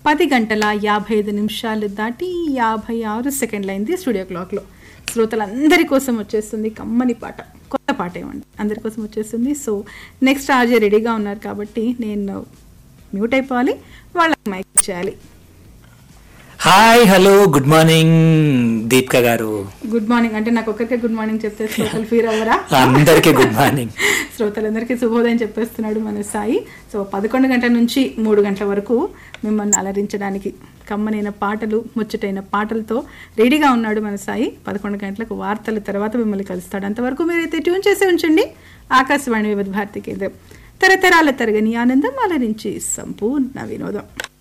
పది గంటల యాభై ఐదు నిమిషాలు దాటి యాభై ఆరు సెకండ్లు అయింది స్టూడియో క్లాక్లో శ్రోతలందరి కోసం వచ్చేస్తుంది కమ్మని పాట కొత్త పాట ఏమండి అందరి కోసం వచ్చేస్తుంది సో నెక్స్ట్ ఆర్జే రెడీగా ఉన్నారు కాబట్టి నేను మ్యూట్ అయిపోవాలి వాళ్ళకి మైక్ చేయాలి hi hello good morning Deepika గారు గుడ్ మార్నింగ్ అంటే నాకు ఒక్కరికే గుడ్ మార్నింగ్ చెప్తే శ్రోతలు ఫీల్ అవ్వరా అందరికీ గుడ్ మార్నింగ్ శ్రోతలందరికీ శుభోదయం చెప్పేస్తున్నాడు మన సాయి సో పదకొండు గంటల నుంచి మూడు గంటల వరకు మిమ్మల్ని అలరించడానికి కమ్మనైన పాటలు ముచ్చటైన పాటలతో రెడీగా ఉన్నాడు మన సాయి పదకొండు గంటలకు వార్తల తర్వాత మిమ్మల్ని కలుస్తాడు అంతవరకు మీరైతే ట్యూన్ చేసి ఉంచండి ఆకాశవాణి వివిధ భారతి కేంద్రం తరతరాల తరగని ఆనందం అలరించి సంపూర్ణ వినోదం